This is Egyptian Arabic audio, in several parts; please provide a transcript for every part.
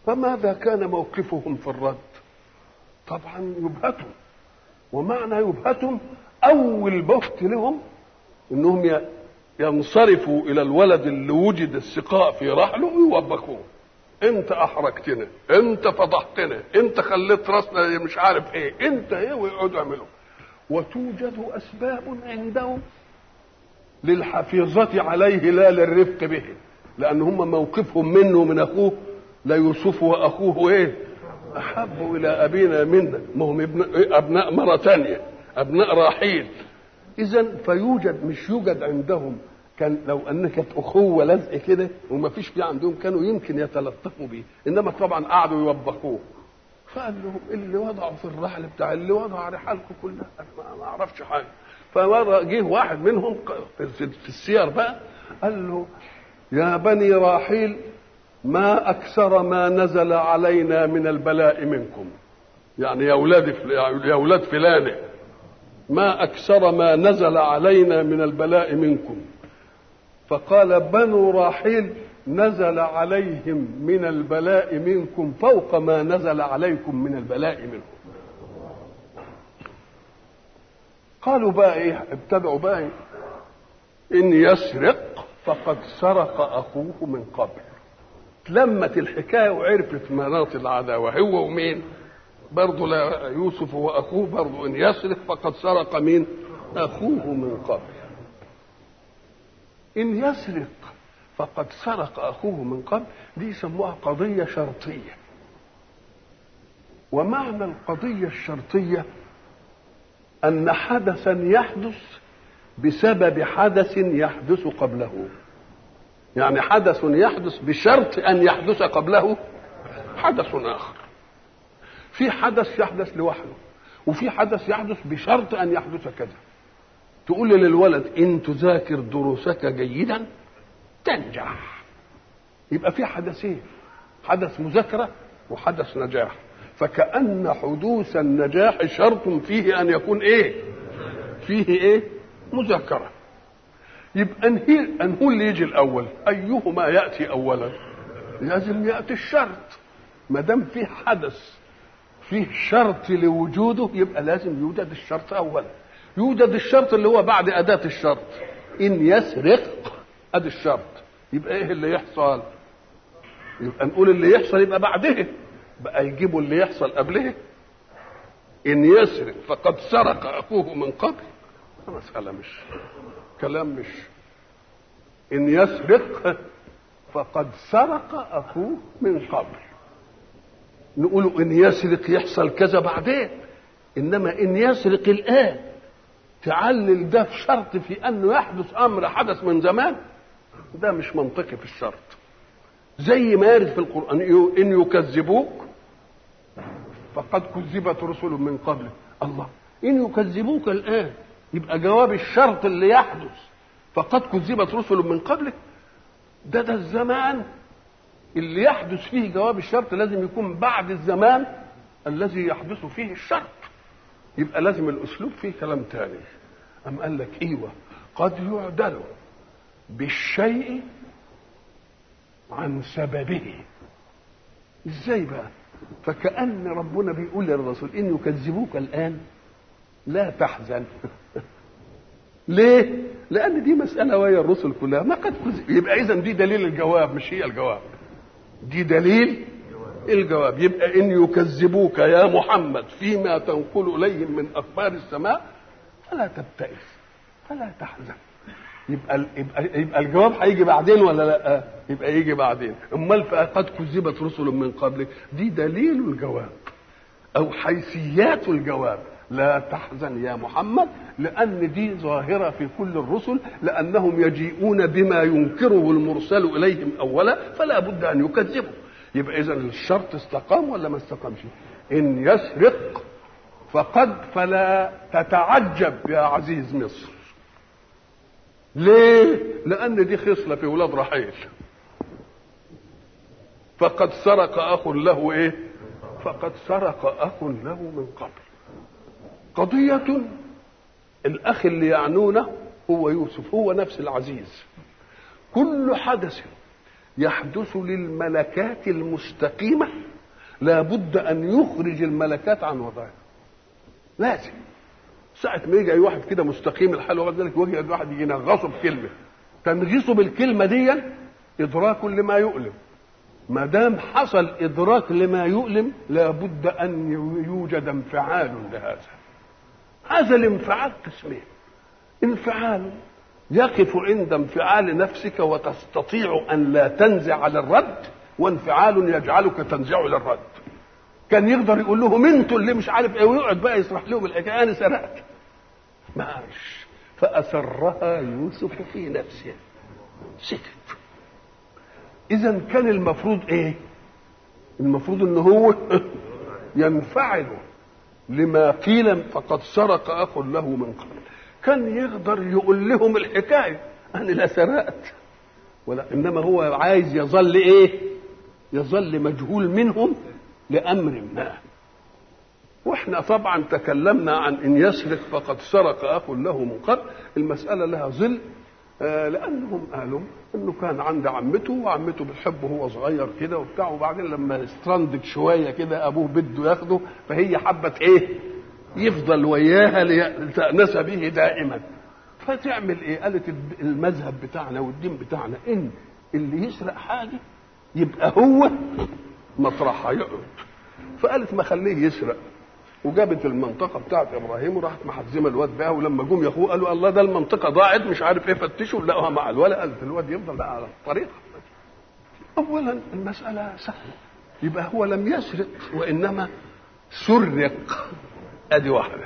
فماذا كان موقفهم في الرد طبعا يبهتهم ومعنى يبهتهم اول بهت لهم انهم ينصرفوا الى الولد اللي وجد السقاء في رحله ويوبخوه انت احرجتنا انت فضحتنا انت خليت راسنا مش عارف ايه انت ايه ويقعدوا يعملوا وتوجد اسباب عندهم للحفيظة عليه لا للرفق به لان هم موقفهم منه من اخوه لا يوسف واخوه ايه احب الى ابينا منا ما هم ابن ابناء مره ثانيه ابناء راحيل اذا فيوجد مش يوجد عندهم كان لو ان كانت اخوه لزق كده وما فيش في عندهم كانوا يمكن يتلطفوا بيه انما طبعا قعدوا يوبخوه فقال لهم اللي وضعوا في الرحل بتاع اللي وضع رحالكم كلها أنا ما اعرفش حاجه فمره جه واحد منهم في السير بقى قال له يا بني راحيل ما اكثر ما نزل علينا من البلاء منكم يعني يا اولاد يا اولاد فلانه ما اكثر ما نزل علينا من البلاء منكم فقال بنو راحيل نزل عليهم من البلاء منكم فوق ما نزل عليكم من البلاء منهم قالوا بقى ايه ابتدعوا بقى إيه؟ ان يسرق فقد سرق اخوه من قبل تلمت الحكايه وعرفت مناط العداوه هو ومين برضه لا يوسف واخوه برضه ان يسرق فقد سرق مين اخوه من قبل ان يسرق فقد سرق اخوه من قبل دي يسموها قضيه شرطيه ومعنى القضيه الشرطيه ان حدثا يحدث بسبب حدث يحدث قبله يعني حدث يحدث بشرط ان يحدث قبله حدث اخر في حدث يحدث لوحده وفي حدث يحدث بشرط ان يحدث كذا تقول للولد ان تذاكر دروسك جيدا تنجح يبقى في حدثين حدث مذاكره وحدث نجاح فكأن حدوث النجاح شرط فيه أن يكون إيه؟ فيه إيه؟ مذاكرة. يبقى أنهي أنهو اللي يجي الأول، أيهما يأتي أولا؟ لازم يأتي الشرط. ما دام فيه حدث فيه شرط لوجوده يبقى لازم يوجد الشرط أولا. يوجد الشرط اللي هو بعد أداة الشرط. إن يسرق أدي الشرط. يبقى إيه اللي يحصل؟ يبقى نقول اللي يحصل يبقى بعده. بقى يجيبوا اللي يحصل قبله ان يسرق فقد سرق اخوه من قبل مسألة مش كلام مش ان يسرق فقد سرق اخوه من قبل نقول ان يسرق يحصل كذا بعدين انما ان يسرق الان تعلل ده في شرط في انه يحدث امر حدث من زمان ده مش منطقي في الشرط زي ما يرد في القران ان يكذبوك فقد كذبت رسل من قبلك الله ان يكذبوك الان يبقى جواب الشرط اللي يحدث فقد كذبت رسل من قبلك ده ده الزمان اللي يحدث فيه جواب الشرط لازم يكون بعد الزمان الذي يحدث فيه الشرط يبقى لازم الاسلوب فيه كلام تاني ام قال لك ايوه قد يعدل بالشيء عن سببه ازاي بقى فكأن ربنا بيقول للرسول إن يكذبوك الآن لا تحزن ليه؟ لأن دي مسألة وهي الرسل كلها ما قد كذب يبقى إذا دي دليل الجواب مش هي الجواب دي دليل الجواب يبقى إن يكذبوك يا محمد فيما تنقل إليهم من أخبار السماء فلا تبتئس فلا تحزن يبقى يبقى, يبقى الجواب هيجي بعدين ولا لا؟ يبقى يجي بعدين، امال قد كذبت رسل من قبلك دي دليل الجواب او حيثيات الجواب لا تحزن يا محمد لان دي ظاهره في كل الرسل لانهم يجيئون بما ينكره المرسل اليهم اولا فلا بد ان يكذبوا يبقى اذا الشرط استقام ولا ما استقامش ان يسرق فقد فلا تتعجب يا عزيز مصر ليه؟ لأن دي خصلة في ولاد رحيل. فقد سرق أخ له إيه؟ فقد سرق أخ له من قبل. قضية الأخ اللي يعنونه هو يوسف هو نفس العزيز. كل حدث يحدث للملكات المستقيمة لابد أن يخرج الملكات عن وضعها لازم ساعة ما يجي أي واحد كده مستقيم الحال وبعد ذلك وجه واحد يجي ينغصه بكلمة تنغيصه بالكلمة دي إدراك لما يؤلم ما دام حصل إدراك لما يؤلم لابد أن يوجد انفعال لهذا هذا الانفعال قسمين انفعال يقف عند انفعال نفسك وتستطيع ان لا تنزع على الرد وانفعال يجعلك تنزع للرد كان يقدر يقول لهم انتوا اللي مش عارف ايه ويقعد بقى يشرح لهم الحكايه انا سرقت معلش فاسرها يوسف في نفسه سكت اذا كان المفروض ايه المفروض ان هو ينفعل لما قيل فقد سرق اخ له من قبل كان يقدر يقول لهم الحكايه انا لا سرقت ولا انما هو عايز يظل ايه يظل مجهول منهم لامر ما واحنا طبعا تكلمنا عن ان يسرق فقد سرق اخ له من قبل المساله لها ظل آه لانهم قالوا انه كان عند عمته وعمته بتحبه وهو صغير كده وبتاع وبعدين لما استرندت شويه كده ابوه بده ياخده فهي حبت ايه يفضل وياها لتأنس به دائما فتعمل ايه قالت المذهب بتاعنا والدين بتاعنا ان اللي يسرق حاجه يبقى هو مطرحها يقعد فقالت ما خليه يسرق وجابت المنطقه بتاعت ابراهيم وراحت محزمه الواد بها ولما جم ياخوه قالوا الله ده المنطقه ضاعت مش عارف ايه فتشوا لقوها مع الولد قالت الواد يفضل بقى على الطريق اولا المساله سهله يبقى هو لم يسرق وانما سرق ادي واحده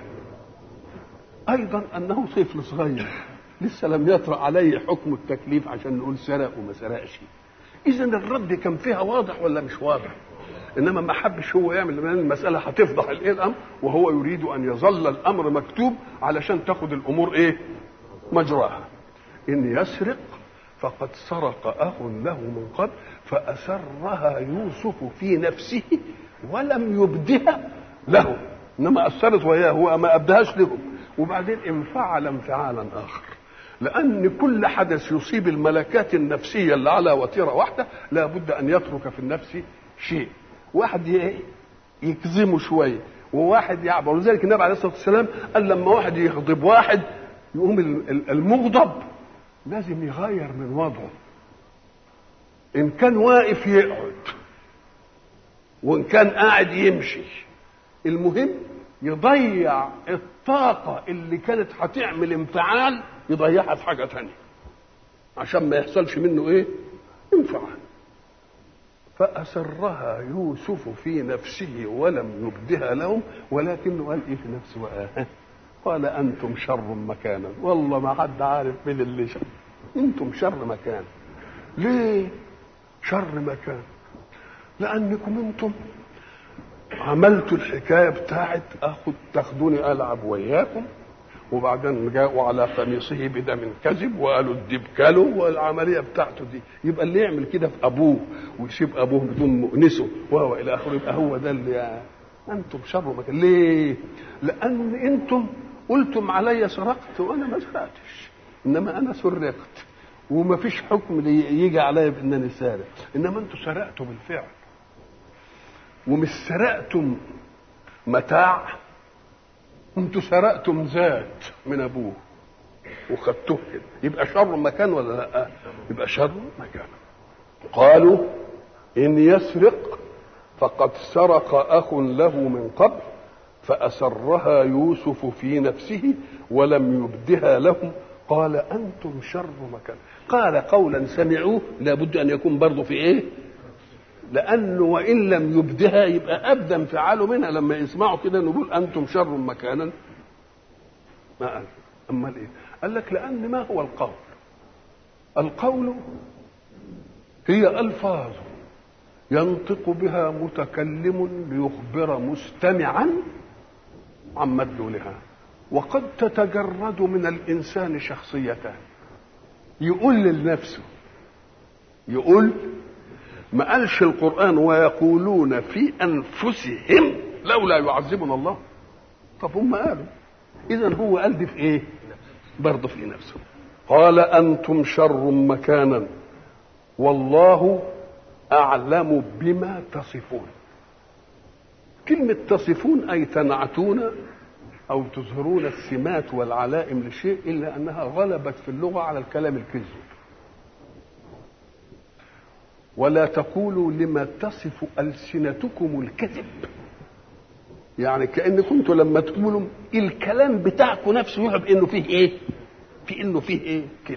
ايضا انه طفل صغير لسه لم يطرا عليه حكم التكليف عشان نقول سرق وما سرقش اذا الرد كان فيها واضح ولا مش واضح انما ما حبش هو يعمل لان المساله هتفضح الايه الامر وهو يريد ان يظل الامر مكتوب علشان تاخد الامور ايه مجراها ان يسرق فقد سرق اخ له من قبل فاسرها يوسف في نفسه ولم يبدها له انما اثرت وياه هو ما ابدهاش لهم وبعدين انفعل انفعالا اخر لان كل حدث يصيب الملكات النفسيه اللي على وتيره واحده لابد ان يترك في النفس شيء واحد يكظمه شويه وواحد يعبر ولذلك النبي عليه الصلاه والسلام قال لما واحد يغضب واحد يقوم المغضب لازم يغير من وضعه ان كان واقف يقعد وان كان قاعد يمشي المهم يضيع الطاقة اللي كانت هتعمل انفعال يضيعها في حاجة تانية عشان ما يحصلش منه ايه انفعال فأسرها يوسف في نفسه ولم يبدها لهم ولكنه قال ايه في نفسه آه قال أنتم شر مكانا والله ما حد عارف مين اللي شر أنتم شر مكان ليه شر مكان لأنكم أنتم عملتوا الحكايه بتاعت اخد تاخدوني العب وياكم وبعدين جاءوا على قميصه بدم كذب وقالوا الديب كلوا والعمليه بتاعته دي يبقى اللي يعمل كده في ابوه ويسيب ابوه بدون مؤنسه وهو الى اخره يبقى هو ده اللي يعني انتم شر مكان ليه؟ لان انتم قلتم علي سرقت وانا ما سرقتش انما انا سرقت وما فيش حكم يجي عليا بانني سارق انما انتم سرقتوا بالفعل ومش سرقتم متاع انتوا سرقتم ذات من ابوه وخدتوه كده يبقى شر مكان ولا لا يبقى شر مكان قالوا ان يسرق فقد سرق اخ له من قبل فاسرها يوسف في نفسه ولم يبدها لهم قال انتم شر مكان قال قولا سمعوه لابد ان يكون برضه في ايه لانه وان لم يبدها يبقى ابدا انفعاله منها لما يسمعوا كده نقول انتم شر مكانا ما قال امال ايه قال لك لان ما هو القول القول هي الفاظ ينطق بها متكلم ليخبر مستمعا عن مدلولها وقد تتجرد من الانسان شخصيتان يقول لنفسه يقول ما قالش القرآن ويقولون في أنفسهم لولا يعذبنا الله طب هم قالوا إذا هو قال دي في إيه؟ برضه في نفسه قال أنتم شر مكانا والله اعلم بما تصفون كلمه تصفون اي تنعتون او تظهرون السمات والعلائم لشيء الا انها غلبت في اللغه على الكلام الكذب ولا تقولوا لما تصف السنتكم الكذب يعني كان كنتوا لما تقولوا الكلام بتاعكم نفسه يعب انه فيه ايه في انه فيه ايه كذب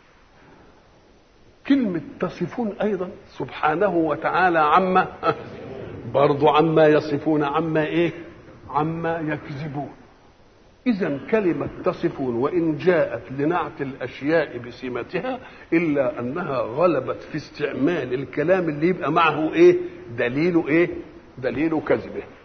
كلمة تصفون أيضا سبحانه وتعالى عما برضو عما يصفون عما إيه عما يكذبون إذا كلمة تصفون وإن جاءت لنعت الأشياء بسمتها إلا أنها غلبت في استعمال الكلام اللي يبقى معه إيه دليل إيه دليل كذبه